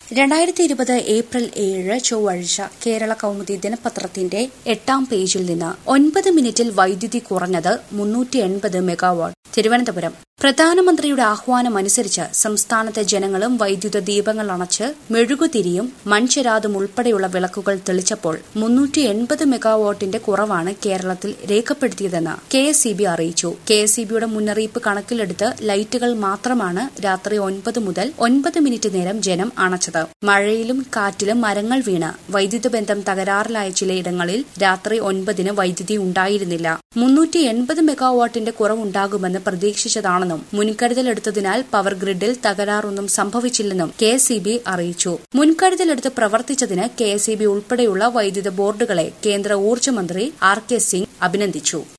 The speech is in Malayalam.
രണ്ടായിരത്തി ഇരുപത് ഏപ്രിൽ ഏഴ് ചൊവ്വാഴ്ച കേരള കൗമുദി ദിനപത്രത്തിന്റെ എട്ടാം പേജിൽ നിന്ന് ഒൻപത് മിനിറ്റിൽ വൈദ്യുതി കുറഞ്ഞത് മുന്നൂറ്റി എൺപത് മെഗാവാട്ട് തിരുവനന്തപുരം പ്രധാനമന്ത്രിയുടെ ആഹ്വാനം അനുസരിച്ച് സംസ്ഥാനത്തെ ജനങ്ങളും വൈദ്യുത ദീപങ്ങൾ അണച്ച് മെഴുകുതിരിയും മൺചെരാതും ഉൾപ്പെടെയുള്ള വിളക്കുകൾ തെളിച്ചപ്പോൾ മുന്നൂറ്റി എൺപത് മെഗാവാട്ടിന്റെ കുറവാണ് കേരളത്തിൽ രേഖപ്പെടുത്തിയതെന്ന് കെ എസ് സി ബി അറിയിച്ചു കെ എസ് സി ബിയുടെ മുന്നറിയിപ്പ് കണക്കിലെടുത്ത് ലൈറ്റുകൾ മാത്രമാണ് രാത്രി ഒൻപത് മുതൽ ഒൻപത് മിനിറ്റ് നേരം ജനം അണച്ചത് മഴയിലും കാറ്റിലും മരങ്ങൾ വീണ് വൈദ്യുത ബന്ധം തകരാറിലായ ചിലയിടങ്ങളിൽ രാത്രി ഒൻപതിന് വൈദ്യുതി ഉണ്ടായിരുന്നില്ല മുന്നൂറ്റി എൺപത് മെഗാവാട്ടിന്റെ കുറവുണ്ടാകുമെന്ന് പ്രതീക്ഷിച്ചതാണെന്നും മുൻകരുതലെടുത്തതിനാൽ പവർ ഗ്രിഡിൽ തകരാറൊന്നും സംഭവിച്ചില്ലെന്നും കെ അറിയിച്ചു മുൻകരുതലെടുത്ത് പ്രവർത്തിച്ചതിന് കെ ഉൾപ്പെടെയുള്ള വൈദ്യുത ബോർഡുകളെ കേന്ദ്ര ഊർജ്ജമന്ത്രി ആർ കെ സിംഗ് അഭിനന്ദിച്ചു